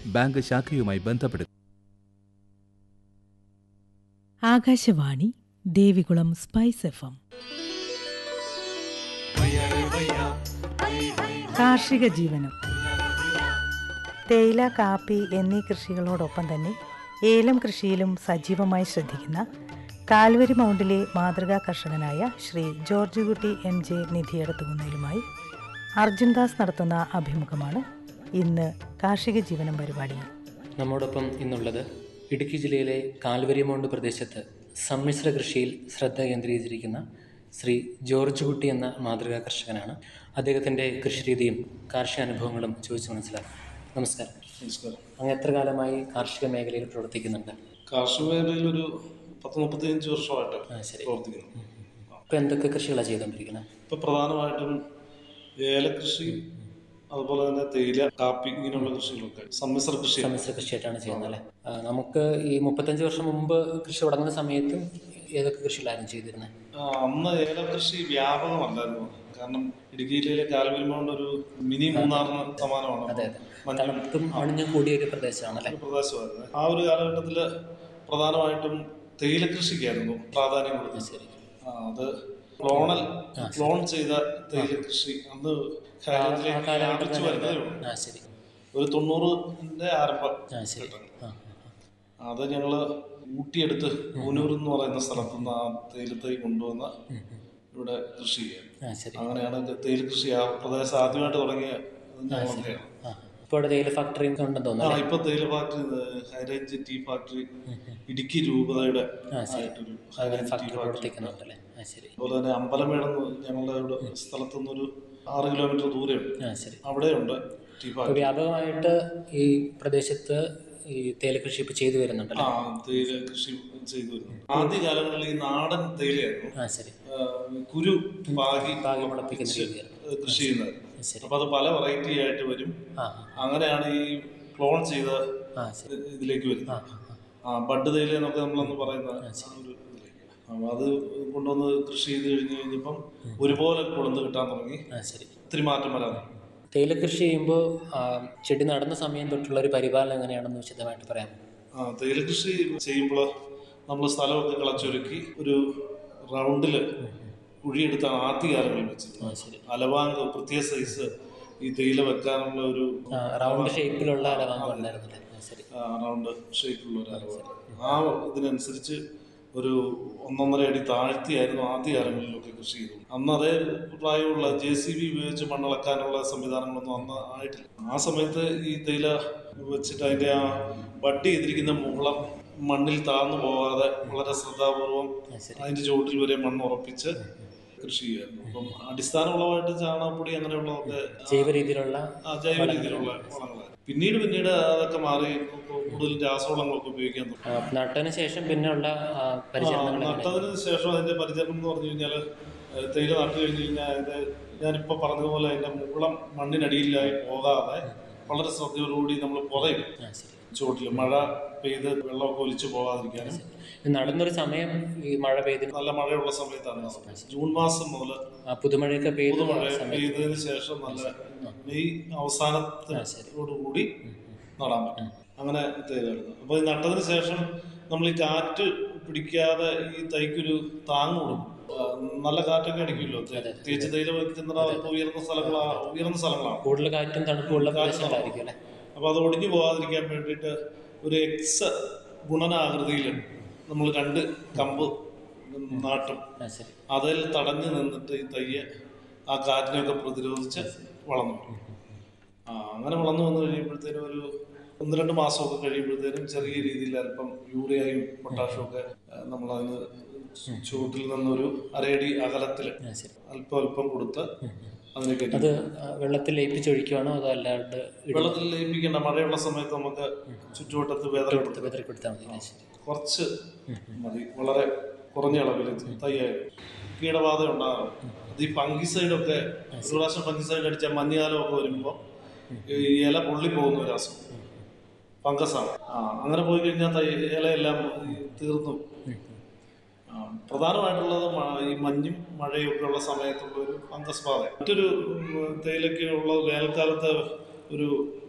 Bank ശാഖയുമായി ബന്ധപ്പെടുക Akashvani Devikulam spice F M കാർഷിക ജീവനം തേയില കാപ്പി എന്നീ കൃഷികളോടൊപ്പം തന്നെ ഏലം കൃഷിയിലും സജീവമായി ശ്രദ്ധിക്കുന്ന കാൽവരി മൗണ്ടിലെ മാതൃകാ കർഷകനായ Shri George Kutty M J നിധിയെടുത്തുകുന്നതിലുമായി അർജുൻ ദാസ് നടത്തുന്ന അഭിമുഖമാണ് ഇന്ന് കാർഷിക ജീവനം പരിപാടിയിൽ നമ്മോടൊപ്പം ഇന്നുള്ളത് ഇടുക്കി ജില്ലയിലെ കാൽവരിമൗണ്ട് പ്രദേശത്ത് സമ്മിശ്ര കൃഷിയിൽ ശ്രദ്ധ കേന്ദ്രീകരിച്ചിരിക്കുന്ന ശ്രീ ജോർജ് കുട്ടി എന്ന മാതൃകാ കർഷകനാണ് അദ്ദേഹത്തിൻ്റെ കൃഷിരീതിയും കാർഷിക അനുഭവങ്ങളും ചോദിച്ചു മനസ്സിലാക്കാം നമസ്കാരം നമസ്കാരം അങ്ങ് എത്ര കാലമായി കാർഷിക മേഖലയിൽ പ്രവർത്തിക്കുന്നുണ്ട് കാർഷിക മേഖലയിൽ ഒരു പത്ത് മുപ്പത്തിയഞ്ച് വർഷമായിട്ട് ആ ശരി പ്രവർത്തിക്കുന്നു ഇപ്പോൾ എന്തൊക്കെ കൃഷികളാണ് ചെയ്തുകൊണ്ടിരിക്കുന്നത് ഇപ്പൊ പ്രധാനമായിട്ടും ഏലകൃഷി അതുപോലെ തന്നെ തേയില കാപ്പി ഇങ്ങനെയുള്ള കൃഷികളൊക്കെ സമ്മിശ്ര കൃഷി സമ്മിശ്ര കൃഷിയായിട്ടാണ് ചെയ്യുന്നത് അല്ലേ ആ, നമുക്ക് ഈ മുപ്പത്തഞ്ച് വർഷം മുമ്പ് കൃഷി തുടങ്ങുന്ന സമയത്തും ഏതൊക്കെ കൃഷികളായിരുന്നു ചെയ്തിരുന്നത് ആ, അന്ന് ഏലകൃഷി വ്യാപകമല്ലായിരുന്നു കാരണം ഇടുക്കി ജില്ലയിലെ കാൽവരിമൗണ്ട് ഒരു മിനി മൂന്നാറിന് സമാനമാണ് അതെ അതെ മഞ്ഞൾ തണുപ്പും അണിഞ്ഞും കൂടിയ ഒരു പ്രദേശമാണല്ലേ ഒരു പ്രദേശമായിരുന്നു ആ ഒരു കാലഘട്ടത്തിൽ പ്രധാനമായിട്ടും തേയില കൃഷിക്കായിരുന്നു പ്രാധാന്യം കൊടുത്തത് ശരി ആ, അത് ക്ലോണൽ ക്ലോൺ ചെയ്ത തേയില കൃഷി അന്ന് കേരളത്തിലേക്ക് ആ വ്യാപിച്ചു വരുന്നതേ ഉള്ളൂ ആ ശരി ഒരു തൊണ്ണൂറിന്റെ ആരംഭം ആ ശരി ആ അത് ഞങ്ങള് ഊട്ടിയെടുത്ത് കൂനൂർ എന്ന് പറയുന്ന സ്ഥലത്തു നിന്ന് ആ തേയിലത്തൈ കൊണ്ടുവന്ന് ഇവിടെ കൃഷി ചെയ്യാൻ ആ ശരി അങ്ങനെയാണ് ഇത് തേയില കൃഷി ആ പ്രദേശം ആദ്യമായിട്ട് തുടങ്ങിയ ഞങ്ങളൊക്കെയാണ് ആ ഇപ്പോൾ അവിടെ തേയില ഫാക്ടറി ഉണ്ടെന്ന് ആ തോന്നുന്നു ഇപ്പൊ തേയില factory high range tea factory Idukki രൂപതയുടെ ആ ശരി ആയിട്ടൊരു അങ്ങനെ ഹൈറേഞ്ച് ടീ ഫാക്ടറി ഫാക്ടറി പ്രവർത്തിക്കുന്നുണ്ടല്ലേ ആ ശരി അതുപോലെ തന്നെ അമ്പലമേടെന്ന് ഞങ്ങളുടെ ഇവിടെ സ്ഥലത്തുനിന്നൊരു ആറ് കിലോമീറ്റർ ദൂരെയുണ്ട് ആ ശരി അവിടെയുണ്ട് ടീ അപ്പോൾ ഫാക്ടറി വ്യാപകമായിട്ട് ഈ പ്രദേശത്ത് ഈ തേയില കൃഷി ഇപ്പോൾ ചെയ്തു വരുന്നുണ്ടല്ലേ ആ തേയില കൃഷി ചെയ്തു വരുന്നു ആദ്യ കാലങ്ങളിൽ ഈ നാടൻ തേയിലയായിരുന്നു ആ ശരി ആ, കുരു പാകി പാകി മുളപ്പിക്കുന്ന വെച്ച് രീതിയാണ് കൃഷി ചെയ്യുന്നത് ആ, ശരി അപ്പൊ അത് പല വെറൈറ്റി ആയിട്ട് വരും ആ അങ്ങനെയാണ് ഈ ക്ലോൺ ചെയ്ത ആ ശരി ഇതിലേക്ക് ആ വരുന്നത് ആ, ആ ബഡ് തേയില എന്നൊക്കെ നമ്മളന്ന് പറയുന്ന ആ ഒരു ഇതിലേക്ക് അപ്പൊ അത് കൊണ്ടുവന്ന് കൃഷി ചെയ്ത് കഴിഞ്ഞ് കഴിഞ്ഞപ്പം ഒരുപോലെ കൊണ്ടുവന്ന് കിട്ടാൻ തുടങ്ങി ആ ശരി ഒത്തിരി മാറ്റം വരാൻ തുടങ്ങി തേയില കൃഷി ചെയ്യുമ്പോൾ ചെടി നടുന്ന സമയം തൊട്ടുള്ള ഒരു പരിപാലനം എങ്ങനെയാണെന്ന് വിശദമായിട്ട് പറയാമോ ആ തേയില കൃഷി ചെയ്യുമ്പോൾ നമ്മൾ സ്ഥലമൊക്കെ കിളച്ചൊരുക്കി ഒരു റൗണ്ടില് കുഴിയെടുത്താണ് ആദ്യ കാലങ്ങളിൽ വെച്ചത് ആ ശരി അലവാങ്ക് പ്രത്യേക സൈസ് ഈ തേയില വെക്കാനുള്ള ഒരു ആ റൗണ്ട് ഷേപ്പിലുള്ള അലവാങ്കം ഉണ്ടായിരുന്നല്ലേ ആ ശരി ആ, റൗണ്ട് ഷേപ്പിലുള്ള ഒരു അലവാങ്ക് ആ ഇതിനനുസരിച്ച് ഒരു ഒന്നൊന്നര അടി താഴ്ത്തിയായിരുന്നു ആദ്യ കാലങ്ങളിലൊക്കെ കൃഷി ചെയ്തു അന്ന് അതേ പ്രായമുള്ള ജെ സി ബി ഉപയോഗിച്ച് മണ്ണിളക്കാനുള്ള സംവിധാനങ്ങളൊന്നും അന്ന് ആയിട്ടില്ല ആ സമയത്ത് ഈ തേയില വെച്ചിട്ട് അതിന്റെ ആ ബഡ് ചെയ്തിരിക്കുന്ന മുകളം മണ്ണിൽ താഴ്ന്നു പോകാതെ വളരെ ശ്രദ്ധാപൂർവം ആ ശരി അതിന്റെ ചുവട്ടിൽ വരെ മണ്ണ് ഉറപ്പിച്ച് കൃഷി ചെയ്യുമായിരുന്നു അപ്പം അടിസ്ഥാനമുള്ളതായിട്ട് ചാണകപ്പൊടി അങ്ങനെയുള്ളതൊക്കെ ജൈവ രീതിയിലുള്ള ആ, ജൈവ രീതിയിലുള്ള വളങ്ങളായിരുന്നു പിന്നീട് പിന്നീട് അതൊക്കെ മാറി കൂടുതൽ രാസവളങ്ങളൊക്കെ ഉപയോഗിക്കാൻ തുടങ്ങി ആ, നട്ടതിന് ശേഷം പിന്നെയുള്ള ആ, പരിചരണങ്ങൾ എങ്ങനെയാണ്? നട്ടതിന് ശേഷം അതിന്റെ പരിചരണം എന്ന് പറഞ്ഞു കഴിഞ്ഞാൽ തേയില നട്ടു കഴിഞ്ഞ് കഴിഞ്ഞാൽ അതിന്റെ ഞാനിപ്പോൾ പറഞ്ഞതുപോലെ അതിന്റെ മുകളം മണ്ണിനടിയിലായി പോകാതെ വളരെ ശ്രദ്ധയോടുകൂടി നമ്മൾ പുറയും ആ ശരി ചുവട്ടിൽ മഴ പെയ്ത് വെള്ളമൊക്കെ ഒലിച്ചു പോകാതിരിക്കാനും ഇത് നടന്നൊരു സമയം ഈ മഴ പെയ്തിന് നല്ല മഴയുള്ള സമയത്താണ് ജൂൺ മാസം മുതൽ ആ പുതുമഴയൊക്കെ പെയ്തു പുതുമഴ ആ സമയത്ത് പെയ്തതിന് ശേഷം നല്ല മെയ് അവസാനത്തോടുകൂടി നടാൻ പറ്റും അങ്ങനെ തേയില നടുന്നു അപ്പോൾ ഈ നട്ടതിന് ശേഷം നമ്മൾ ഈ കാറ്റ് പിടിക്കാതെ ഈ തൈക്കൊരു താങ്ങ് കൊടുക്കും ആ, നല്ല കാറ്റൊക്കെ അടിക്കുമല്ലോ തേ- പ്രത്യേകിച്ച് തേയില വയ്ക്കുന്ന അല്പം ഉയർന്ന സ്ഥലങ്ങളാണ് ഉയർന്ന സ്ഥലങ്ങളാണ് കൂടുതൽ കാറ്റും തണുപ്പുള്ള പ്രദേശങ്ങളായിരിക്കും അല്ലേ അപ്പോൾ അത് ഒടിഞ്ഞു പോകാതിരിക്കാൻ വേണ്ടിയിട്ട് ഒരു എക്സ് ഗുണനാകൃതിയിൽ നമ്മൾ രണ്ട് കമ്പ് നാട്ടും ആ ശരി അതിൽ തടഞ്ഞു നിന്നിട്ട് ഈ തയ്യെ ആ കാറ്റിനെയൊക്കെ പ്രതിരോധിച്ച് വളർന്നു വരും. ആ അങ്ങനെ വളർന്നു വന്നു കഴിയുമ്പോഴത്തേനും ഒരു ഒന്ന് രണ്ട് മാസമൊക്കെ കഴിയുമ്പോഴത്തേനും ചെറിയ രീതിയിൽ അല്പം യൂറിയയും പൊട്ടാഷും ഒക്കെ നമ്മൾ അതിന് ചുവട്ടിൽ നിന്നൊരു അരയടി അകലത്തിൽ ആ ശരി അല്പം അല്പം കൊടുത്ത് അതിനെ കയറ്റി അത് ആ, വെള്ളത്തിൽ ലയിപ്പിച്ചൊഴിക്കുവാണോ അതോ അല്ലാണ്ട് ഇടും വെള്ളത്തിൽ ലയിപ്പിക്കേണ്ട മഴയുള്ള സമയത്ത് നമുക്ക് ചുറ്റുവട്ടത്ത് വേദന കൊടുത്ത് വെതറി കൊടുത്താൽ മതി ആ, ശരി കുറച്ച് മതി വളരെ കുറഞ്ഞ അളവിൽ തയ്യായി കീടബാധ ഉണ്ടാകും അത് ഈ ഫംഗിസൈഡൊക്കെ ഒരു പ്രാവശ്യം ഫംഗിസൈഡ് അടിച്ച മഞ്ഞുകാലമൊക്കെ വരുമ്പോൾ ഈ ഇല പൊള്ളിപ്പോകുന്ന ഒരു അസുഖം ഫംഗസാണ് ആ അങ്ങനെ പോയി കഴിഞ്ഞാൽ തൈ ഇലയെല്ലാം ഈ തീർന്നു ആ, പ്രധാനമായിട്ടുള്ളത് മ- ഈ മഞ്ഞും മഴയും ഒക്കെ ഉള്ള സമയത്തുള്ള ഒരു ഫംഗസ് ബാധ മറ്റൊരു ഉം, തേയിലയ്ക്ക് ഉള്ള വേനൽക്കാലത്ത് ഒരു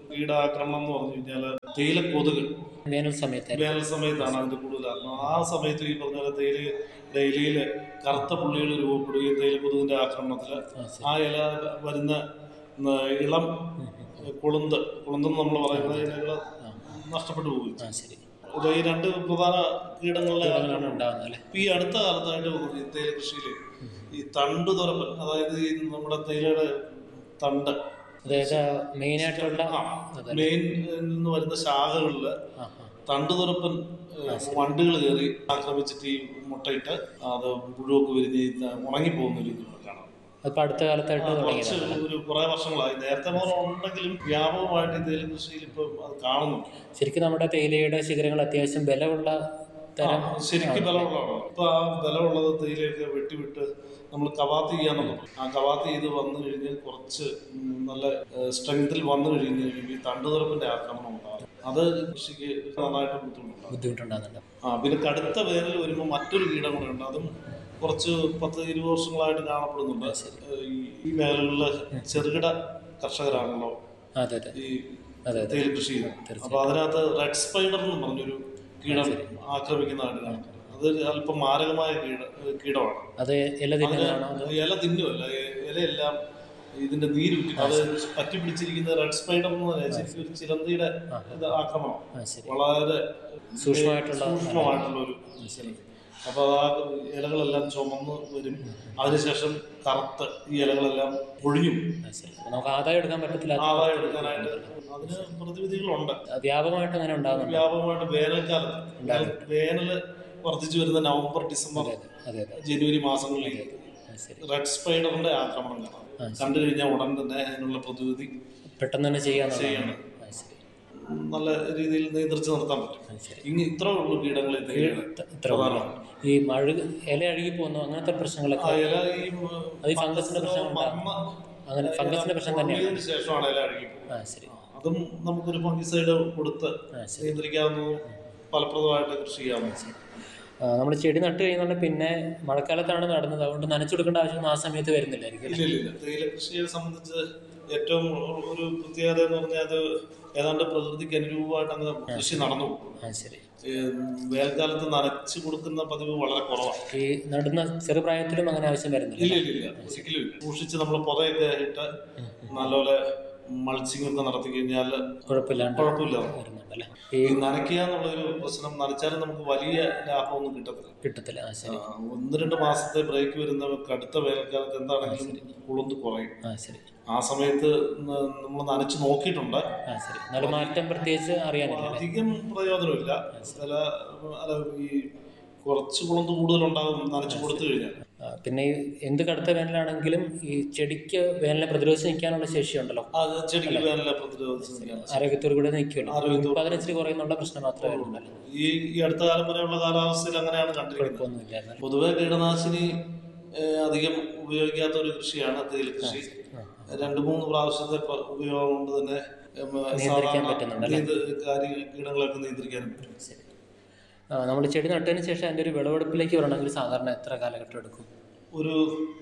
കീടാക്രമണം എന്ന് പറഞ്ഞു കഴിഞ്ഞാൽ തേയില കൊതുക് വേനൽ സമയത്തായിരുന്നു വേനൽ സമയത്താണ് അതിന്റെ കൂടുതൽ ആക്രമണം ആ സമയത്ത് ഈ പറഞ്ഞ പോലെ തേയില തേയിലയിൽ കറുത്ത പുള്ളികൾ രൂപപ്പെടുകയും തേയില കൊതുകിന്റെ ആക്രമണത്തിൽ ആ, ശരി. ആ ഇല വരുന്ന ന- ഇളം കുളുന്ത് കുളുന്തെന്ന് നമ്മൾ പറയുന്നത് ഇലകൾ നഷ്ടപ്പെട്ടു പോകും ആ ശരി ഇത് ഈ രണ്ട് പ്രധാന കീടങ്ങളുടെ കീടങ്ങളാണ് ആക്രമണം ഉണ്ടാകുന്നത് അല്ലേ ഇപ്പൊ ഈ അടുത്ത കാലത്തായിട്ട് ഈ തേയില കൃഷിയിൽ ഈ തണ്ട് തുറപ്പൻ അതായത് ഈ നമ്മുടെ തേയിലയുടെ തണ്ട് അതായത് മെയിൻ ആയിട്ടുള്ള അതെ മെയിൻ നിന്ന് വരുന്ന ശാഖകളിൽ ആ ആ തണ്ട് തുറപ്പൻ വണ്ടുകൾ കയറി ആക്രമിച്ചിട്ട് ഈ മുട്ടയിട്ട് അത് പുഴുവൊക്കെ വിരിഞ്ഞ് ഈ ത- ഉണങ്ങിപ്പോകുന്ന ഒരു ഇത് കാണാം അതിപ്പോ അടുത്ത കാലത്തായിട്ട് കുറച്ച് തുടങ്ങിയതാണ് ഒരു കുറെ വർഷങ്ങളായി നേരത്തെ മുതൽ ഉണ്ടെങ്കിലും വ്യാപകമായിട്ട് ഈ തേയില കൃഷിയിൽ ഇപ്പൊ അത് കാണുന്നുണ്ട് ശരിക്കും നമ്മുടെ തേയിലയുടെ ശിഖരങ്ങൾ അത്യാവശ്യം ബലമുള്ള തരം ശരിക്കും ബലമുള്ളതാണ് ഇപ്പൊ ആ ബലമുള്ളത് തേയിലയൊക്കെ വെട്ടിവിട്ട് നമ്മൾ കവാത്ത് ചെയ്യാന്നുള്ളത് ആ കവാത്ത് ചെയ്ത് വന്നു കഴിഞ്ഞ് കുറച്ച് ഉം, നല്ല സ്ട്രെങ്തിൽ വന്നു കഴിഞ്ഞ് കഴിയുമ്പോൾ ഈ തണ്ടുതുറപ്പിന്റെ ആക്രമണം ഉണ്ടാകും അത് കൃഷിക്ക് നന്നായിട്ട് ബുദ്ധിമുട്ടുണ്ടാകും ബുദ്ധിമുട്ടുണ്ടാകുന്നുണ്ട് ആ പിന്നെ കടുത്ത വേനൽ വരുമ്പോൾ മറ്റൊരു കീടം കൂടെ ഉണ്ട് അതും കുറച്ച് പത്ത് ഇരുപത് വർഷങ്ങളായിട്ട് കാണപ്പെടുന്നുണ്ട് ഏഹ് ഈ ഈ മേഖലകളിലെ ചെറുകിട കർഷകരാണല്ലോ അതെ അതെ ഈ അതെ, തേയില കൃഷി ചെയ്യുന്നത് അപ്പൊ അതിനകത്ത് റെഡ് സ്പൈഡർ എന്ന് പറഞ്ഞൊരു കീടം ആക്രമിക്കുന്നതായിട്ട് കാണുന്നുണ്ട് അത് അല്പം മാരകമായ കീട കീടമാണ് അത് ഇല തിന്നുന്നതാണോ അതോ ഇല തിന്നുമല്ല ഇ- ഇലയെല്ലാം ഇതിന്റെ നീരുറ്റി അത് പറ്റി പിടിച്ചിരിക്കുന്ന റെഡ് സ്പൈഡർ എന്ന് പറഞ്ഞാൽ ശരിക്കും ഒരു ചിലന്തിയുടെ ഇത് ആക്രമണം ആ ശരി വളരെ സൂക്ഷ്മമായിട്ടുള്ള സൂക്ഷ്മമായിട്ടുള്ള ഒരു ശരി അപ്പോൾ ആ ഇലകളെല്ലാം ചുമന്ന് വരും അതിനുശേഷം കറുത്ത് ഈ ഇലകളെല്ലാം പൊഴിയും ആ ശരി അപ്പൊ നമുക്ക് ആദായം എടുക്കാൻ പറ്റത്തില്ല ആദായം എടുക്കാനായിട്ട് അതിന് പ്രതിവിധികളുണ്ട് വ്യാപകമായിട്ട് അങ്ങനെ ഉണ്ടാകുന്നുണ്ട് വ്യാപകമായിട്ട് വേനൽക്കാലത്ത് വേനൽ വർദ്ധിച്ചു വരുന്ന നവംബർ ഡിസംബർ അതെ അതെ ജനുവരി മാസങ്ങളിൽ ആ ശരി റെഡ് സ്പൈഡറിന്റെ ആക്രമണം കാണാം കണ്ടു കഴിഞ്ഞാൽ ഉടൻ തന്നെ അതിനുള്ള പ്രതിവിധി പെട്ടെന്ന് തന്നെ ചെയ്യാൻ ചെയ്യണം. ആ ശരി നല്ല രീതിയിൽ നിയന്ത്രിച്ച് നിർത്താൻ പറ്റും ആ ശരി ഇനി ഇത്രേ ഉള്ളൂ കീടങ്ങൾ തേയിലയുടെ ഇത്ര ഈ മഴ ഇല അഴുകി പോകുന്നു അങ്ങനത്തെ ആ പ്രശ്നങ്ങളൊക്കെ ഇല ഈ അത് ഈ ഫംഗസിന്റെ പ്രശ്നം ഉണ്ടാകും മണ്ണ് അങ്ങനെ ഫംഗസിന്റെ പ്രശ്നം തന്നെയാണ് ഉണങ്ങിയതിന് ശേഷമാണ് ഇല അഴുകി പോകുന്നത്. ആ ശരി അതും നമുക്കൊരു ഫംഗിസൈഡ് കൊടുത്ത് ആ ശരി നിയന്ത്രിക്കാവുന്നതും ഫലപ്രദമായിട്ട് കൃഷി ചെയ്യാവുന്നതും നമ്മൾ ചെടി നട്ട് കഴിഞ്ഞാൽ പിന്നെ മഴക്കാലത്താണ് നടുന്നത് അതുകൊണ്ട് നനച്ചു കൊടുക്കേണ്ട ആവശ്യം ആ സമയത്ത് വരുന്നില്ലായിരിക്കും ഇല്ല ഇല്ല ഇല്ല തേയില കൃഷിയെ സംബന്ധിച്ച് ഏറ്റവും ഒരു പ്രത്യേകത എന്ന് പറഞ്ഞാൽ അത് ഏതാണ്ട് പ്രകൃതിക്ക് അനുരൂപമായിട്ട് അങ്ങ് കൃഷി നടന്നു പോകും. ആ ശരി ഈ വേനൽക്കാലത്ത് നനച്ചു കൊടുക്കുന്ന പതിവ് വളരെ കുറവാണ് ഈ നടുന്ന ചെറുപ്രായത്തിലും അങ്ങനെ ആവശ്യം വരുന്നില്ല ഇല്ല ഇല്ല ഇല്ല ഒരിക്കലും ഇല്ല സൂക്ഷിച്ച് നമ്മൾ പുറയൊക്കെ ഇട്ട് നല്ലപോലെ മൾച്ചിങ് ഒക്കെ നടത്തി കഴിഞ്ഞാൽ കുഴപ്പമില്ലാണ്ട് കുഴപ്പമില്ല വരുന്നുണ്ടല്ലേ ഈ നനയ്ക്കുക എന്നുള്ളൊരു പ്രശ്നം നനച്ചാലും നമുക്ക് വലിയ ലാഭമൊന്നും കിട്ടത്തില്ല കിട്ടത്തില്ല ആ ശരി ആ, ഒന്ന് രണ്ട് മാസത്തെ ബ്രേക്ക് വരുന്ന കടുത്ത വേനൽക്കാലത്ത് എന്താണെങ്കിലും കുളുന്ത് കുറയും ആ ശരി ആ സമയത്ത് നമ്മൾ നനച്ച് നോക്കിയിട്ടുണ്ട് ആ ശരി എന്നാലും മാറ്റം പ്രത്യേകിച്ച് അറിയാനില്ല അല്ലേ അധികം പ്രയോജനമില്ല ചില അല്ല ഈ കുറച്ച് കുളന്ത് കൂടുതലുണ്ടാകും നനച്ച് കൊടുത്തു കഴിഞ്ഞാൽ ആ, പിന്നെ ഈ എന്ത് കടുത്ത വേനലാണെങ്കിലും ഈ ചെടിക്ക് വേനലിനെ പ്രതിരോധിച്ച് നിൽക്കാനുള്ള ശേഷിയുണ്ടല്ലോ അത് ചെടിക്ക് വേനലെ പ്രതിരോധിച്ച് നിൽക്കാൻ ആരോഗ്യത്തോടു കൂടെ നിൽക്കുമല്ലോ ആരോഗ്യത്തോടെ. ഉത്പാദനം ഇച്ചിരി കുറയുന്നുള്ള പ്രശ്നം മാത്രമേ വരുന്നുള്ളൂ ഈ ഈ അടുത്ത കാലം വരെയുള്ള കാലാവസ്ഥയിൽ അങ്ങനെയാണ് കണ്ടിരിക്കുന്നത് കുഴപ്പമൊന്നുമില്ല പൊതുവെ കീടനാശിനി ഏഹ്, അധികം ഉപയോഗിക്കാത്ത ഒരു കൃഷിയാണ് തേയില കൃഷി രണ്ട് മൂന്ന് പ്രാവശ്യത്തെ പ- ഉപയോഗം കൊണ്ട് തന്നെ ഉം, സാധാരണ പറ്റുന്നുണ്ടല്ലേ? ഇത് കാര്യ കീടങ്ങളൊക്കെ നിയന്ത്രിക്കാനും പറ്റും ശരി നമ്മൾ ചെടി നട്ടതിന് ശേഷം അതിൻ്റെ ഒരു വിളവെടുപ്പിലേക്ക് വരണമെങ്കിൽ സാധാരണ എത്ര കാലഘട്ടം എടുക്കും ഒരു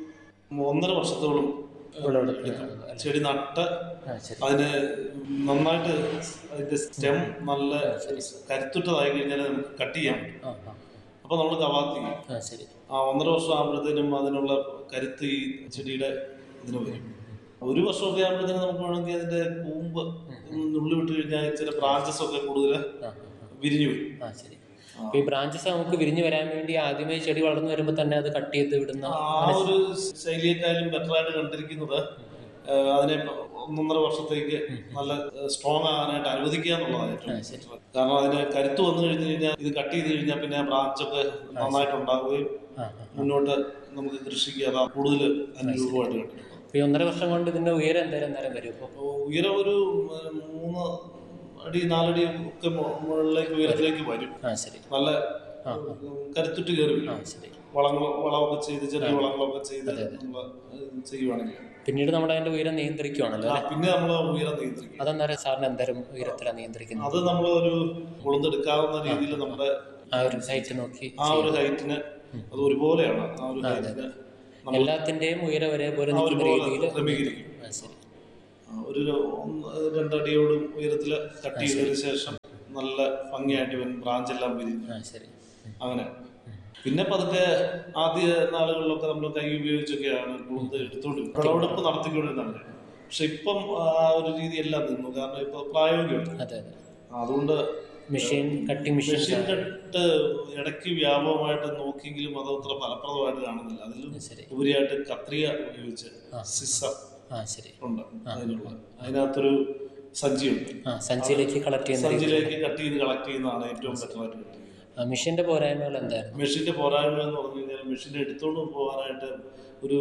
ഒന്നര വർഷത്തോളം വിളവെടുപ്പ് ചെടി നട്ട് ആ ശരി അതിന് നന്നായിട്ട് അതിന്റെ സ്റ്റെം നല്ല കരുത്തുറ്റതായി കഴിഞ്ഞാൽ നമുക്ക് കട്ട് ചെയ്യാൻ പറ്റും ആ ആ അപ്പൊ നമ്മൾ കവാത്ത് ചെയ്യും ആ ശരി ആ ഒന്നര വർഷം ആകുമ്പോഴത്തേനും അതിനുള്ള കരുത്ത് ഈ ചെടിയുടെ ഇതിന് വരും ഒരു വർഷമൊക്കെ ആകുമ്പോഴത്തേനും നമുക്ക് വേണമെങ്കിൽ അതിന്റെ കൂമ്പ് നുള്ളി വിട്ട് കഴിഞ്ഞാൽ ചില ബ്രാഞ്ചസ് ഒക്കെ കൂടുതൽ ആ ആ, വിരിഞ്ഞു വരും ആ ശരി അപ്പൊ ഈ ബ്രാഞ്ചസ് നമുക്ക് വിരിഞ്ഞു വരാൻ വേണ്ടി ആദ്യമേ ചെടി വളർന്നു വരുമ്പോൾ തന്നെ അത് കട്ട് ചെയ്ത് വിടുന്ന ആ ഒരു ശൈലിയെക്കാളും ബെറ്റർ ആയിട്ട് കണ്ടിരിക്കുന്നത് ആ, അതിനെ ഒന്നൊന്നര വർഷത്തേക്ക് നല്ല സ്ട്രോങ് ആകാനായിട്ട് അനുവദിക്കുക എന്നുള്ളതാണ് ഏറ്റവും ശരി. better. കാരണം അതിന് കരുത്ത് വന്നു കഴിഞ്ഞു കഴിഞ്ഞാൽ ഇത് കട്ട് ചെയ്ത് കഴിഞ്ഞാൽ പിന്നെ ബ്രാഞ്ചൊക്കെ നന്നായിട്ട് ഉണ്ടാവുകയും ആ ആ മുന്നോട്ട് നമുക്ക് കൃഷിക്ക് അതാ കൂടുതൽ അനുരൂപമായിട്ട് കിട്ടും അപ്പൊ ഈ ഒന്നര വർഷം കൊണ്ട് ഇതിന്റെ ഉയരം എന്തായാലും നേരം വരും ഇപ്പോൾ അപ്പോൾ ഉയരം ഒരു ഉം, മൂന്ന് അടി നാലടി ഒക്കെ മു- മുകളിലേക്ക് ഉയരത്തിലേക്ക് വരും ആ ശരി നല്ല ഉം, കരുത്തുറ്റ് കയറി ആ വരും ശരി വളങ്ങൾ വളമൊക്കെ ചെയ്ത് ചെറിയ വളങ്ങളൊക്കെ ചെയ്ത് നമ്മൾ ചെയ്യുവാണെങ്കിൽ പിന്നീട് നമ്മൾ അതിന്റെ ഉയരം നിയന്ത്രിക്കുവാണല്ലോ ആ, അല്ലേ പിന്നെ നമ്മൾ ഉയരം നിയന്ത്രിക്കും അതെന്നേരം സാറിന് എന്തേരം ഉയരത്തിലാണ് നിയന്ത്രിക്കുന്നത് അത് നമ്മൾ ഒരു ഉളുന്തെടുക്കാവുന്ന രീതിയിൽ നമ്മുടെ ആ ഒരു ഹൈറ്റ് നോക്കി ആ ഒരു ഹൈറ്റിന് അത് ഒരുപോലെയാണ് ആ ഒരു ഹൈറ്റിന് നമ്മൾ എല്ലാത്തിന്റെയും ഉയരം ഒരേപോലെ ആ നിൽക്കുന്ന ഒരുപോലെ രീതിയിൽ ക്രമീകരിക്കും ആ ശരി ആ, ഒരു ഒന്ന് രണ്ടടിയോട് ഉയരത്തിൽ കട്ട് ചെയ്തതിന് ശേഷം നല്ല ഭംഗിയായിട്ട് ഇവൻ ബ്രാഞ്ചെല്ലാം വിരിഞ്ഞു ആ ശരി അങ്ങനെ പിന്നെ പതുക്കെ ആദ്യ നാളുകളിലൊക്കെ നമ്മൾ കൈ ഉപയോഗിച്ചൊക്കെയാണ് കുളുന്ത് എടുത്തോണ്ടിരുന്നത് വിളവെടുപ്പ് നടത്തിക്കൊണ്ടിരുന്നത് പക്ഷെ ഇപ്പം ആ ഒരു രീതിയെല്ലാം നിന്നു കാരണം ഇപ്പൊ പ്രായോഗികമാണ് അതെ അതെ അതുകൊണ്ട് machine cutting machine machine cut ഇടയ്ക്ക് വ്യാപകമായിട്ട് നോക്കിയെങ്കിലും അത് അത്ര ഫലപ്രദമായിട്ട് കാണുന്നില്ല അതിലും ശരി ഉപരിയായിട്ട് കത്രിക ഉപയോഗിച്ച് സിസർ ആ ശരി ഉണ്ട് അതിനുള്ള അതിനകത്തൊരു സഞ്ചിയുണ്ട് ആ സഞ്ചിയിലേക്ക് കളക്ട് ചെയ്യുന്ന സഞ്ചിയിലേക്ക് കട്ട് ചെയ്ത് കളക്ട് ചെയ്യുന്നതാണ് ഏറ്റവും ബെറ്റർ ആയിട്ട് കിട്ടുന്നത് ആ, മെഷീന്റെ പോരായ്മകൾ എന്തായിരുന്നു മെഷീന്റെ പോരായ്മ എന്ന് പറഞ്ഞു കഴിഞ്ഞാൽ മെഷീനെ എടുത്തോണ്ട് പോകാനായിട്ട് ഒരു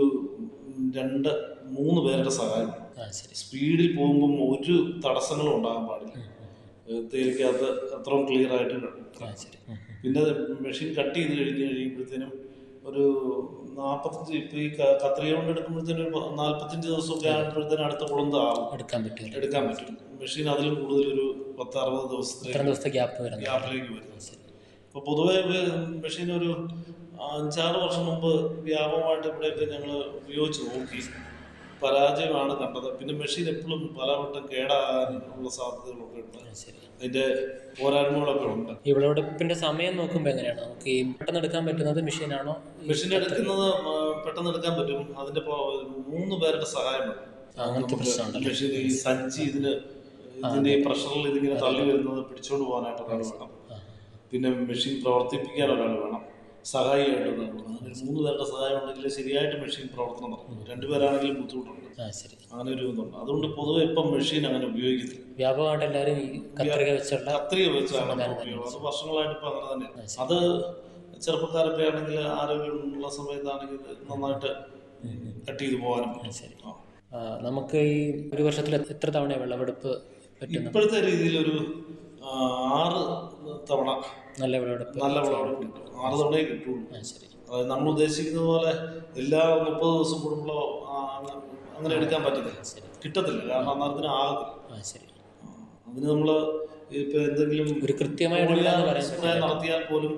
രണ്ട് മൂന്ന് പേരുടെ സഹായം വേണം. ആ ശരി സ്പീഡിൽ പോകുമ്പം ഒരു തടസ്സങ്ങളും ഉണ്ടാകാൻ പാടില്ല ഏഹ് തേയിലക്കകത്ത് അത്രയും ക്ലിയർ ആയിട്ട് ആ ശരി ഉം, ഉം. പിന്നെ മെഷീൻ കട്ട് ചെയ്ത് കഴിഞ്ഞ് കഴിയുമ്പോഴത്തേനും ഒരു നാൽപ്പത്തഞ്ച് ഇപ്പൊ ഈ ക- കത്രിക കൊണ്ട് എടുക്കുമ്പോഴത്തേനും ഒരു പ- നാൽപ്പത്തഞ്ച് ദിവസമൊക്കെ ആകുമ്പോഴത്തേനും അടുത്ത കുളന്താവും എടുക്കാൻ പറ്റില്ല എടുക്കാൻ പറ്റും മെഷീൻ അതിലും കൂടുതൽ ഒരു പത്ത് അറുപത് ഇത്ര ദിവസത്തേക്ക് ദിവസത്തെ ഗ്യാപ്പ് വരുന്നത് ഗ്യാപ്പിലേക്ക് വരുന്നത് അപ്പോൾ പൊതുവെ മെഷീൻ ഒരു അഞ്ചാറ് വർഷം മുമ്പ് വ്യാപകമായിട്ട് ഇവിടെയൊക്കെ ഞങ്ങൾ ഉപയോഗിച്ച് നോക്കി പരാജയമാണ് കണ്ടത് പിന്നെ മെഷീൻ എപ്പോഴും പലവട്ടം കേടാകാനുള്ള സാധ്യതകളൊക്കെ ഉണ്ട് ആ, ശരി അതിന്റെ പോരായ്മകളൊക്കെ ഉണ്ട് ഈ വിളവെടുപ്പിന്റെ സമയം നോക്കുമ്പോൾ എങ്ങനെയാണ് നമുക്ക് ഈ പെട്ടെന്ന് എടുക്കാൻ പറ്റുന്നത് മെഷീനാണോ മെഷീൻ എടുക്കുന്നത് ആ, പെട്ടെന്ന് എടുക്കാൻ പറ്റും അതിന്റെ പോ- മൂന്ന് പേരുടെ സഹായം വേണം അങ്ങനത്തെ പ്രശ്നമുണ്ടല്ലോ മെഷീൻ ഈ സഞ്ചി ഇതിന് ഇതിന്റെ ഈ പ്രഷറിൽ ഇതിങ്ങനെ തള്ളി വരുന്നത് പിടിച്ചോണ്ട് പോകാനായിട്ട് ഒരാൾ വേണം പിന്നെ മെഷീൻ പ്രവർത്തിപ്പിക്കാൻ ഒരാൾ വേണം സഹായിയായിട്ട് ഒരാൾ വേണം അങ്ങനെ ഒരു മൂന്ന് പേരുടെ സഹായം ഉണ്ടെങ്കിൽ ശരിയായിട്ട് മെഷീൻ പ്രവർത്തനം നടക്കും രണ്ടുപേരാണെങ്കിലും ബുദ്ധിമുട്ടുണ്ട് ആ ശരി അങ്ങനെ ഒരു ഇതുണ്ട് അതുകൊണ്ട് പൊതുവെ ഇപ്പം മെഷീൻ അങ്ങനെ ഉപയോഗിക്കുന്നില്ല വ്യാപകമായിട്ട് എല്ലാവരും ഈ കത്രിക വെച്ചുള്ള കത്രിക വെച്ചാണ് നമ്മൾ ഉപയോഗം അത് വർഷങ്ങളായിട്ട് ഇപ്പം അങ്ങനെ തന്നെ അത് ചെറുപ്പക്കാരൊക്കെ ആണെങ്കിൽ ആരോഗ്യമുള്ള സമയത്താണെങ്കിൽ നന്നായിട്ട് കട്ട് ചെയ്ത് പോകാനും പറ്റും. ശരി ആ. ആ, നമുക്ക് ഈ ഒരു വർഷത്തിൽ എത്ര തവണ വിളവെടുപ്പ് പറ്റുന്നു ഇപ്പോഴത്തെ രീതിയിൽ ഒരു ആ, ആറ് തവണ നല്ല വിളവെടുപ്പ് നല്ല വിളവെടുപ്പ് കിട്ടും ആറ് തവണയേ കിട്ടുള്ളൂ ആ ശരി അതായത് നമ്മൾ ഉദ്ദേശിക്കുന്നത് പോലെ എല്ലാ മുപ്പത് ദിവസം കൂടുമ്പോഴോ ആ, അങ്ങ- അങ്ങനെ എടുക്കാൻ പറ്റത്തില്ല കിട്ടത്തില്ല കാരണം അന്നേരത്തിന് ആകത്തില്ല ആ ശരി ആ, അതിന് നമ്മൾ ഇപ്പൊ എന്തെങ്കിലും ഒരു കൃത്യമായ ഇടവേള എന്ന് പറയാൻ സ്പ്രേ നടത്തിയാൽ പോലും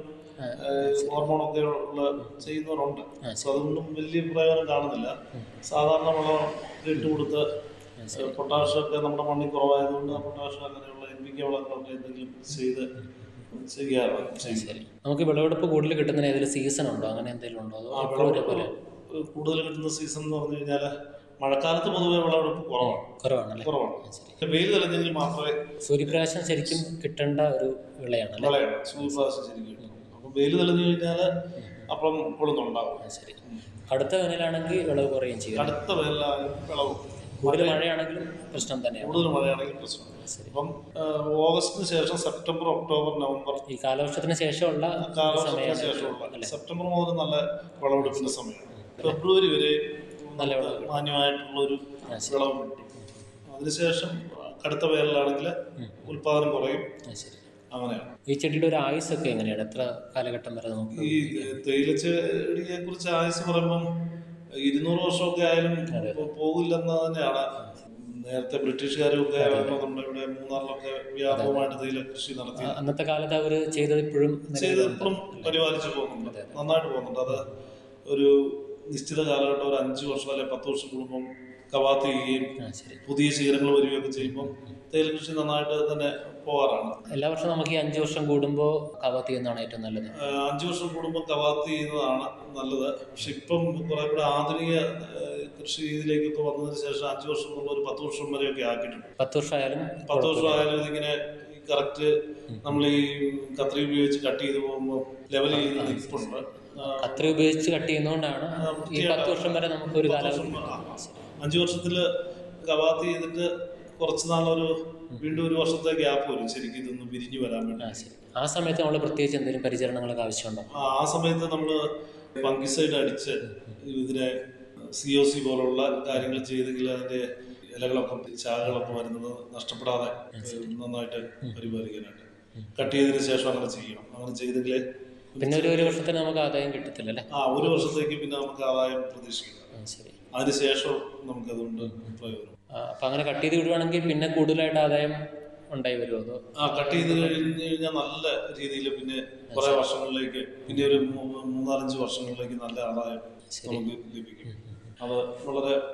ഹോർമോണൊക്കെ ഉള്ള ചെയ്യുന്നവരുണ്ട് അപ്പൊ അതൊന്നും വലിയ പ്രയോജനം കാണുന്നില്ല സാധാരണ വളം ഇട്ട് കൊടുത്ത് പൊട്ടാഷ് ഒക്കെ നമ്മുടെ മണ്ണിൽ കുറവായതുകൊണ്ട് ആ പൊട്ടാഷ് അങ്ങനെയുള്ള എൻ പി കെ വളങ്ങളൊക്കെ എന്തെങ്കിലും ചെയ്ത് ചെയ്യാറ് ചെയ്യും ശരി നമുക്ക് വിളവെടുപ്പ് കൂടുതൽ കിട്ടുന്നതിന് ഏതെങ്കിലും സീസൺ ഉണ്ടോ അങ്ങനെ എന്തെങ്കിലും ഉണ്ടോ അതോ എപ്പോഴും ഒരേപോലെ കൂടുതൽ കിട്ടുന്ന സീസൺ എന്ന് പറഞ്ഞു കഴിഞ്ഞാൽ മഴക്കാലത്ത് പൊതുവെ വിളവെടുപ്പ് കുറവാണ് കുറവാണല്ലേ കുറവാണ് വെയിൽ തെളിഞ്ഞെങ്കിൽ മാത്രമേ സൂര്യപ്രകാശം ശരിക്കും കിട്ടേണ്ട ഒരു വിളയാണല്ലേ വിളയാണ് സൂര്യപ്രകാശം ശരിക്കും കിട്ടും അപ്പം വെയിൽ തെളിഞ്ഞു കഴിഞ്ഞാൽ അപ്പം പൊളുന്നുണ്ടാവും ആ, ശരി അടുത്ത വേനലാണെങ്കിൽ വിളവ് കുറയുകയും ചെയ്യും അടുത്ത വേനലായാലും വിളവ് കൂടുതൽ മഴയാണെങ്കിലും പ്രശ്നം തന്നെയാണ് കൂടുതൽ മഴയാണെങ്കിൽ പ്രശ്നം അപ്പം ആ, ഓഗസ്റ്റിന് ശേഷം സെപ്റ്റംബർ ഒക്ടോബർ നവംബർ ഈ കാലവർഷത്തിന് ശേഷമുള്ള കാലവർഷത്തിന് സമയമാണ് ശേഷമുള്ള സെപ്റ്റംബർ മുതൽ നല്ല വിളവെടുപ്പിന്റെ സമയമാണ് ഫെബ്രുവരി വരെ നല്ല നമുക്ക് മാന്യമായിട്ടുള്ള ഒരു വിളവ് കിട്ടും അതിനുശേഷം കടുത്ത വേനലാണെങ്കിൽ ഉൽപാദനം കുറയും ആ, ശരി അങ്ങനെയാണ് ഈ ചെടിയുടെ ഒരു ആയുസ് ഒക്കെ എങ്ങനെയാണ് എത്ര കാലഘട്ടം വരെ നമുക്ക് ഈ തേയിലച്ചെടിയെ കുറിച്ച് ആയുസ് പറയുമ്പം ഇരുന്നൂറ് വർഷമൊക്കെ ആയാലും പോ- പോകില്ലെന്ന് തന്നെയാണ് നേരത്തെ ബ്രിട്ടീഷുകാരൊക്കെ ആയിരുന്നു നമ്മുടെ ഇവിടെ മൂന്നാറിലൊക്കെ വ്യാപകമായിട്ട് തേയില കൃഷി നടത്തി ആ, അന്നത്തെ കാലത്ത് അവർ ചെയ്തത് ഇപ്പോഴും ചെയ്ത് ഇപ്പോഴും പരിപാലിച്ചു പോകുന്നുണ്ട് നന്നായിട്ട് പോകുന്നുണ്ട് അത് ഒരു നിശ്ചിത കാലഘട്ടം ഒരു അഞ്ച് വർഷം അല്ലെങ്കിൽ പത്ത് വർഷം കൂടുമ്പം കവാത്ത് ചെയ്യുകയും ആ ശരി പുതിയ ശീലങ്ങൾ വരികയൊക്കെ ചെയ്യുമ്പം തേയില കൃഷി നന്നായിട്ട് തന്നെ പോകാറാണ് എല്ലാ വർഷവും നമുക്ക് ഈ അഞ്ച് വർഷം കൂടുമ്പോൾ കവാത്ത് ചെയ്യുന്നതാണ് ഏറ്റവും നല്ലത് ആ, അഞ്ച് വർഷം കൂടുമ്പോൾ കവാത്ത് ചെയ്യുന്നതാണ് നല്ലത് പക്ഷെ ഇപ്പം കുറെ കൂടെ ആധുനിക ആ, കൃഷി രീതിയിലേക്കൊക്കെ വന്നതിന് ശേഷം അഞ്ച് വർഷം എന്നുള്ള ഒരു പത്ത് വർഷം വരെയൊക്കെ ആക്കിയിട്ടുണ്ട് പത്ത് വർഷമായാലും പത്ത് വർഷം ആയാലും ഇതിങ്ങനെ കറക്റ്റ് നമ്മൾ ഈ കത്രി ഉപയോഗിച്ച് കട്ട് ചെയ്ത് പോകുമ്പോൾ ലെവൽ ചെയ്ത് നിൽപ്പുണ്ട് ആ, കത്രി ഉപയോഗിച്ച് കട്ട് ചെയ്യുന്നതുകൊണ്ടാണ് ഈ പത്ത് വർഷം വരെ നമുക്ക് ഒരു കാലാവധി ആ, അഞ്ച് വർഷത്തില് കവാത്ത് ചെയ്തിട്ട് കുറച്ച് നാളൊരു വീണ്ടും ഒരു വർഷത്തെ ഗ്യാപ്പ് വരും ശരിക്കും ഇതൊന്ന് വിരിഞ്ഞു വരാൻ വേണ്ടി ആ ശരി ആ സമയത്ത് നമ്മൾ പ്രത്യേകിച്ച് എന്തെങ്കിലും പരിചരണങ്ങളൊക്കെ ആവശ്യമുണ്ടോ ആ ആ സമയത്ത് നമ്മൾ ഫംഗിസൈഡ് അടിച്ച് ഇതിനെ സി ഒ സി പോലുള്ള കാര്യങ്ങൾ ചെയ്തെങ്കിൽ അതിന്റെ ഇലകളൊക്കെ ശാഖകളൊക്കെ വരുന്നത് നഷ്ടപ്പെടാതെ ഏഹ്, നന്നായിട്ട് പരിപാലിക്കാനായിട്ട് കട്ട് ചെയ്തതിന് ശേഷം അങ്ങനെ ചെയ്യണം അങ്ങനെ ചെയ്തെങ്കിലേ പിന്നെ ഒരു ഒരു വർഷത്തിന് നമുക്ക് ആദായം കിട്ടത്തില്ല അല്ലേ ആ ഒരു വർഷത്തേക്ക് പിന്നെ നമുക്ക് ആദായം പ്രതീക്ഷിക്കാം ആ, ശരി അതിനുശേഷം നമുക്കതുകൊണ്ട് പ്രയോജനം ആ, അപ്പൊ അങ്ങനെ കട്ട് ചെയ്ത് വിടുവാണെങ്കിൽ പിന്നെ കൂടുതലായിട്ട് ആദായം ഉണ്ടായി വരുമോ അതോ ആ കട്ട് ചെയ്ത് കഴിഞ്ഞ് കഴിഞ്ഞാൽ നല്ല രീതിയിൽ പിന്നെ കുറെ വർഷങ്ങളിലേക്ക് പിന്നെ ഒരു മൂ- മൂന്നാലഞ്ച് വർഷങ്ങളിലേക്ക് നല്ല ആദായം നമുക്ക് ലഭിക്കും അത് വളരെ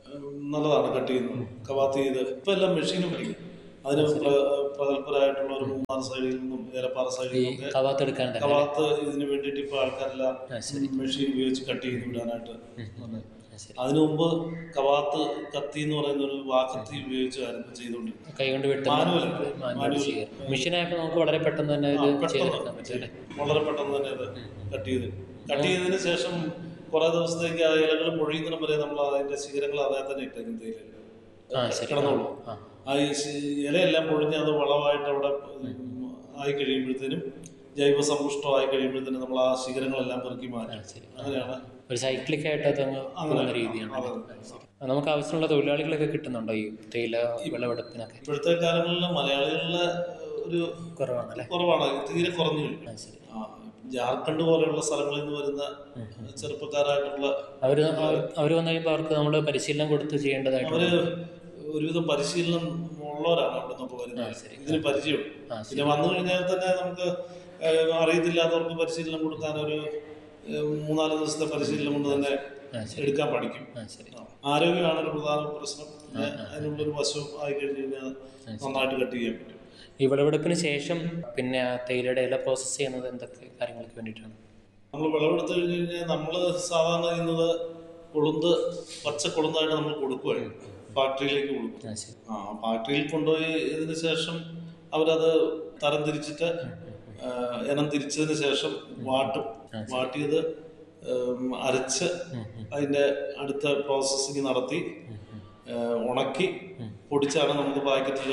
ഉം, നല്ലതാണ് കട്ട് ചെയ്യുന്നത് കവാത്ത് ചെയ്ത് ഇപ്പം എല്ലാം മെഷീനും പഠിക്കും അതിന് പ്ര- പ്രഗത്ഭരായിട്ടുള്ള ഒരു മൂന്നാർ സൈഡിൽ നിന്നും ഏലപ്പാറ സൈഡിൽ ഈ നിന്നൊക്കെ കവാത്ത് എടുക്കാൻ തന്നെ കവാത്ത് ഇതിന് വേണ്ടിയിട്ട് ഇപ്പൊ ആൾക്കാരെല്ലാം ആ, ശരി. മെഷീൻ ഉപയോഗിച്ച് കട്ട് ചെയ്ത് വിടാനായിട്ട് വന്നത്. ആ, ശരി അതിനു മുമ്പ് കവാത്ത് കത്തി എന്ന് പറയുന്ന ഒരു വാക്കത്തി ഉപയോഗിച്ചായിരുന്നു ചെയ്തുകൊണ്ടിരുന്നത് കൈകൊണ്ട് വെട്ടുന്ന മാനുവൽ മാനുവൽ മാനുവൽ ചെയ്യാൻ മെഷീനായപ്പോൾ നമുക്ക് വളരെ പെട്ടെന്ന് തന്നെ ഇത് പെട്ടെന്ന് ചെയ്തെടുക്കാൻ പറ്റും അല്ലേ വളരെ പെട്ടെന്ന് തന്നെ അത് കട്ട് ചെയ്ത് കട്ട് ചെയ്തതിന് ശേഷം കുറെ ദിവസത്തേക്ക് ആ ഇലകൾ പൊഴിയുന്നിടം വരെ നമ്മൾ അതിന്റെ ശിഖരങ്ങൾ അതേ തന്നെ ഇട്ടേക്കും തേയില ആ ശരി കിടന്നോളൂ ആ ആ ഈ ശി- ഇലയെല്ലാം പൊഴിഞ്ഞ് അത് വളമായിട്ട് അവിടെ ഉം, ആയി കഴിയുമ്പോഴത്തേനും ജൈവ സമ്പുഷ്ടമായി കഴിയുമ്പോഴത്തേനും നമ്മൾ ആ ശിഖരങ്ങളെല്ലാം പെറുക്കി ആ മാറ്റും ശരി അങ്ങനെയാണ് ഒരു സൈക്ലിക് ആയിട്ട് അതങ്ങ് പോകുന്ന രീതിയാണ് അതെ. ആ, നമുക്ക് ആവശ്യമുള്ള തൊഴിലാളികളൊക്കെ കിട്ടുന്നുണ്ടോ ഈ തേയില വിളവെടുപ്പിനൊക്കെ ഇപ്പോഴത്തെ കാലങ്ങളിൽ മലയാളികളുടെ ഒരു കുറവാണല്ലേ കുറവാണ് തീരെ കുറഞ്ഞു കഴിഞ്ഞു ആ ശരി ആ, ജാർഖണ്ഡ് പോലെയുള്ള സ്ഥലങ്ങളിൽ നിന്ന് വരുന്ന ചെറുപ്പക്കാരായിട്ടുള്ള അവർ അവർ വന്നു കഴിയുമ്പോൾ അവർക്ക് നമ്മൾ പരിശീലനം കൊടുത്ത് ചെയ്യേണ്ടതായിട്ട് അവര് ഒരുവിധം പരിശീലനം ഉള്ളവരാണ് അവിടെ നിന്നൊക്കെ വരുന്നത് ശരി. ഇതിന് പരിചയം ആ, പിന്നെ വന്നു കഴിഞ്ഞാൽ തന്നെ നമുക്ക് ഏഹ്, അറിയത്തില്ലാത്തവർക്ക് പരിശീലനം കൊടുക്കാൻ ഒരു ഏഹ്, മൂന്നാല് ദിവസത്തെ പരിശീലനം കൊണ്ട് തന്നെ ആ ശരി എടുക്കാൻ പഠിക്കും ആ ശരി ആ, ആരോഗ്യമാണ് ഒരു പ്രധാന പ്രശ്നം പിന്നെ അതിനുള്ളൊരു വശം ആയി കഴിഞ്ഞ് കഴിഞ്ഞാൽ നന്നായിട്ട് കട്ട് ചെയ്യാൻ പറ്റും ഈ വിളവെടുപ്പിന് ശേഷം പിന്നെ ആ തേയിലയുടെ ഇല പ്രോസസ്സ് ചെയ്യുന്നത് എന്തൊക്കെ കാര്യങ്ങൾക്ക് വേണ്ടിയിട്ടാണ് നമ്മൾ വിളവെടുത്ത് കഴിഞ്ഞ് കഴിഞ്ഞാൽ നമ്മൾ സാധാരണ ചെയ്യുന്നത് കൊളുന്ത് പച്ച കൊളുന്തായിട്ട് നമ്മൾ കൊടുക്കുകയാണ് ഫാക്ടറിയിലേക്ക് കൊടുക്കും ആ ശരി ആ ഫാക്ടറിയിൽ കൊണ്ടുപോയി ഇതിന് ശേഷം അവരത് തരം തിരിച്ചിട്ട് ആ, ഇനം തിരിച്ചതിന് ശേഷം വാട്ടും വാട്ടിയത് ഉം, അരച്ച് അതിന്റെ അടുത്ത പ്രോസസ്സിങ് നടത്തി ആ, ഉണക്കി പൊടിച്ചാണ് നമുക്ക് പാക്കറ്റിൽ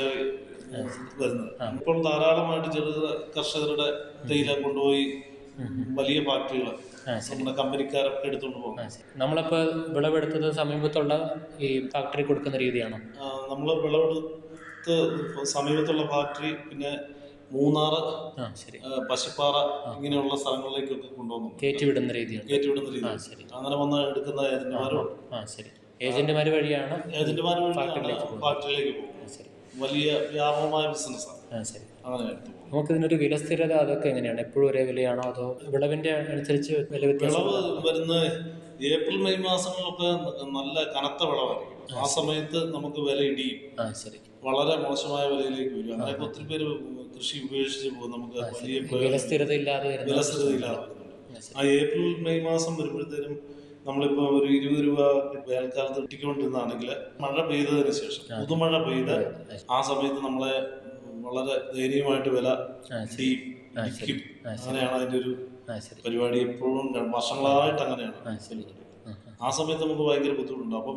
വരുന്നത് ഇപ്പോൾ ധാരാളമായിട്ട് ചെറുകിട കർഷകരുടെ തേയില കൊണ്ടുപോയി വലിയ ഫാക്ടറികൾ ആ, നമ്മുടെ കമ്പനിക്കാരൊക്കെ എടുത്തുകൊണ്ട് പോകും ആ ശരി നമ്മളിപ്പോൾ വിളവെടുത്തത് സമീപത്തുള്ള ഈ ഫാക്ടറി കൊടുക്കുന്ന രീതിയാണോ നമ്മൾ വിളവെടുത്ത് സമീപത്തുള്ള ഫാക്ടറി പിന്നെ മൂന്നാറ് ആ ശരി ആ, പശുപ്പാറ ഇങ്ങനെയുള്ള സ്ഥലങ്ങളിലേക്കൊക്കെ കൊണ്ടുവന്നു കയറ്റി വിടുന്ന രീതിയാണ് കയറ്റിവിടുന്ന രീതി ആ ശരി അങ്ങനെ വന്ന് എടുക്കുന്ന ഏജന്റുമാരും ആ ശരി ഏജന്റുമാർ വഴിയാണ് ഏജന്റുമാർ വഴി ഫാക്ടറിയിലേക്ക് പോകും. ഫാക്ടറിയിലേക്ക് പോകും ആ ശരി വലിയ വ്യാപകമായ ബിസിനസ്സാണ് ആ ശരി അങ്ങനെ എടുത്തു പോകും നമുക്കിതിനൊരു വില സ്ഥിരത അതൊക്കെ എങ്ങനെയാണ് എപ്പോഴും ഒരേ വിലയാണോ അതോ വിളവിന്റെ അനുസരിച്ച് വില വ്യത്യാസം വിളവ് വരുന്ന ഏപ്രിൽ മെയ് മാസങ്ങളിലൊക്കെ നല്ല കനത്ത വിളവായിരിക്കും ആ സമയത്ത് നമുക്ക് വില ഇടിയും ആ ശരി വളരെ മോശമായ വിലയിലേക്ക് വരും അങ്ങനെയൊക്കെ ഒത്തിരി പേര് കൃഷി ഉപേക്ഷിച്ച് പോകും നമുക്ക് വലിയ വില സ്ഥിരത ഇല്ലാതെ വരുന്ന വിലസ്ഥിതിയില്ലാതെ വരുന്നുണ്ട് ആ ഏപ്രിൽ മെയ് മാസം വരുമ്പോഴത്തേനും നമ്മളിപ്പോ ഒരു ഇരുപത് രൂപ വേനൽക്കാലത്ത് കിട്ടിക്കൊണ്ടിരുന്നാണെങ്കിൽ മഴ പെയ്തതിന് ശേഷം പുതുമഴ പെയ്ത് ആ സമയത്ത് നമ്മളെ വളരെ ദയനീയമായിട്ട് വില ഇടിയും ഇടിക്കും അങ്ങനെയാണ് അതിന്റെ ഒരു ആ ശരി പരിപാടി എപ്പോഴും ര- വർഷങ്ങളായിട്ട് അങ്ങനെയാണ് ആ ശരി ആ, ആ സമയത്ത് നമുക്ക് ഭയങ്കര ബുദ്ധിമുട്ടുണ്ട് അപ്പം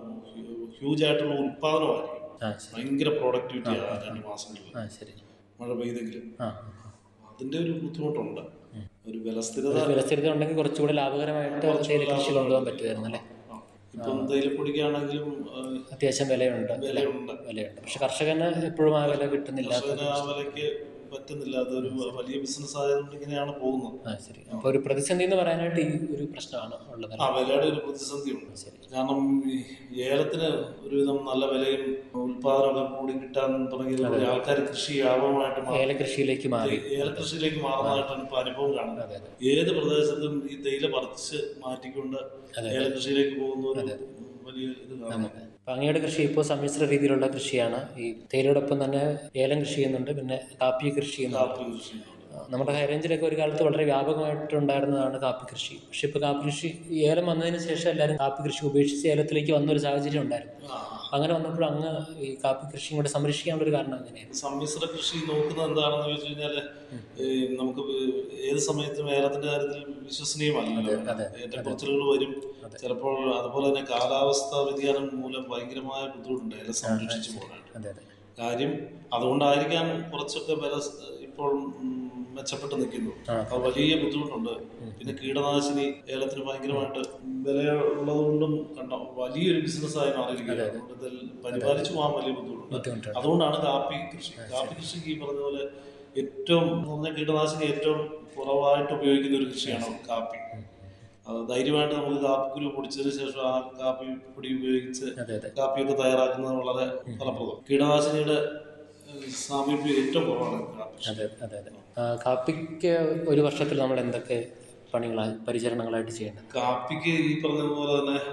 ഹ്യൂജ് ആയിട്ടുള്ള ഉത്പാദനമായിരിക്കും ആ ശരി ഭയങ്കര പ്രോഡക്ടിവിറ്റി ആണ് രണ്ട് മാസങ്ങളിൽ ആ ശരി മഴ പെയ്തെങ്കിലും ആ അതിന്റെ ഒരു ബുദ്ധിമുട്ടുണ്ട് ഒരു വിലസ്ഥിരത വില സ്ഥിരത ഉണ്ടെങ്കിൽ കുറച്ചുകൂടെ ലാഭകരമായിട്ട് തേയില കൃഷി കൊണ്ടുപോകാൻ പറ്റുമായിരുന്നു അല്ലേ ഇപ്പം തേയിലപ്പൊടിക്കാണെങ്കിലും ആ, അത്യാവശ്യം വിലയുണ്ട് വിലയുണ്ട് വിലയുണ്ട് പക്ഷെ കർഷകന് എപ്പോഴും ആ വില കിട്ടുന്നില്ല കർഷകന് ആ വിലയ്ക്ക് പറ്റുന്നില്ല അതൊരു വലിയ ബിസിനസ് ആയതുകൊണ്ട് ഇങ്ങനെയാണ് പോകുന്നത് ആ ശരി അപ്പോൾ ഒരു പ്രതിസന്ധി എന്ന് പറയാനായിട്ട് ഈ ഒരു പ്രശ്നമാണ് ഉള്ളത് ആ വിലയുടെ ഒരു പ്രതിസന്ധിയുണ്ട് ശരി കാരണം ഈ ഏലത്തിന് ഒരുവിധം നല്ല വിലയും ഉത്പാദനമൊക്കെ കൂടി കിട്ടാൻ തുടങ്ങിയതോടെ ആൾക്കാർ കൃഷി വ്യാപകമായിട്ട് മാറി ഏലകൃഷിയിലേക്ക് മാറി ഏലകൃഷിയിലേക്ക് മാറുന്നതായിട്ടാണ് ഇപ്പൊ അനുഭവം കാണുന്നത് അതെ അതെ ഏത് പ്രദേശത്തും ഈ തേയില പറിച്ച് മാറ്റിക്കൊണ്ട് ഏലകൃഷിയിലേക്ക് പോകുന്ന ഒരു വലിയ ഇത് കാണുന്നു അപ്പം അങ്ങയുടെ കൃഷി ഇപ്പോൾ സമ്മിശ്ര രീതിയിലുള്ള കൃഷിയാണ് ഈ തേയിലയോടൊപ്പം തന്നെ ഏലം കൃഷി ചെയ്യുന്നുണ്ട് പിന്നെ കാപ്പി കൃഷി ചെയ്യുന്നുണ്ട് കാപ്പി കൃഷി ആ, നമ്മുടെ ഹൈറേഞ്ചിലൊക്കെ ഒരു കാലത്ത് വളരെ വ്യാപകമായിട്ടുണ്ടായിരുന്നതാണ് കാപ്പി കൃഷി പക്ഷെ ഇപ്പോൾ കാപ്പി കൃഷി ഈ ഏലം വന്നതിന് ശേഷം എല്ലാവരും കാപ്പി കൃഷി ഉപേക്ഷിച്ച് ഏലത്തിലേക്ക് വന്നൊരു സാഹചര്യം ഉണ്ടായിരുന്നു ആ. അങ്ങനെ വന്നപ്പോൾ അങ്ങ് ഈ കാപ്പി കൃഷിയും കൂടെ സംരക്ഷിക്കാനുള്ള ഒരു കാരണം എങ്ങനെയായിരുന്നു സമ്മിശ്ര കൃഷി നോക്കുന്നത് എന്താണെന്ന് ചോദിച്ചു കഴിഞ്ഞാല് ഈ നമുക്ക് ഏത് സമയത്തും ഏലത്തിന്റെ കാര്യത്തിൽ വിശ്വസനീയമല്ലല്ലോ അതെ, ഏറ്റക്കുറച്ചിലുകൾ വരും ചിലപ്പോൾ അതുപോലെ തന്നെ കാലാവസ്ഥാ വ്യതിയാനം മൂലം ഭയങ്കരമായ ബുദ്ധിമുട്ടുണ്ട് ഏലം സംരക്ഷിച്ചു പോകാനായിട്ട് അതെ അതെ കാര്യം അതുകൊണ്ടായിരിക്കാം കുറച്ചൊക്കെ വില സ് ഇപ്പോൾ ഉം, മെച്ചപ്പെട്ട് നിൽക്കുന്നു ആ. അത് വലിയ ബുദ്ധിമുട്ടുണ്ട് പിന്നെ കീടനാശിനി ഏലത്തിന് ഭയങ്കരമായിട്ട് വിലയുള്ളതുകൊണ്ടും കണ്ടോ വലിയൊരു ബിസിനസ്സായി മാറിയിരിക്കുകയാണ് അതുകൊണ്ട് ഇതിൽ പരിപാലിച്ചു പോകാൻ വലിയ ബുദ്ധിമുട്ടുണ്ട് ബുദ്ധിമുട്ടാണ് അതുകൊണ്ടാണ് കാപ്പി കൃഷി കാപ്പി കൃഷിക്ക് ഈ പറഞ്ഞ പോലെ ഏറ്റവും എന്ന് പറഞ്ഞാൽ കീടനാശിനി ഏറ്റവും കുറവായിട്ട് ഉപയോഗിക്കുന്ന ഒരു കൃഷിയാണ് കാപ്പി അത് ധൈര്യമായിട്ട് നമുക്ക് കാപ്പിക്കുരു പൊടിച്ചതിന് ശേഷം ആ കാപ്പി പൊടി ഉപയോഗിച്ച് അതെ അതെ കാപ്പിയൊക്കെ തയ്യാറാക്കുന്നത് വളരെ ഫലപ്രദം കീടനാശിനിയുടെ ഏഹ്, സാമീപ്യം ഏറ്റവും കുറവാണ് കാപ്പി കൃഷി. അതെ അതെ അതെ ആ, കാപ്പിക്ക് ഒരു വർഷത്തിൽ നമ്മൾ എന്തൊക്കെ പണികളായി പരിചരണങ്ങളായിട്ട് ചെയ്യേണ്ടത് കാപ്പിക്ക് ഈ പറഞ്ഞതുപോലെ തന്നെ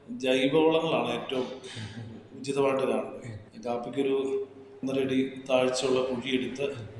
ജൈവവളങ്ങളാണ് ഏറ്റവും ഉചിതമായിട്ട് കാണുന്നത് കാപ്പിക്കൊരു ഒന്നര അടി താഴ്ചയുള്ള കുഴിയെടുത്ത്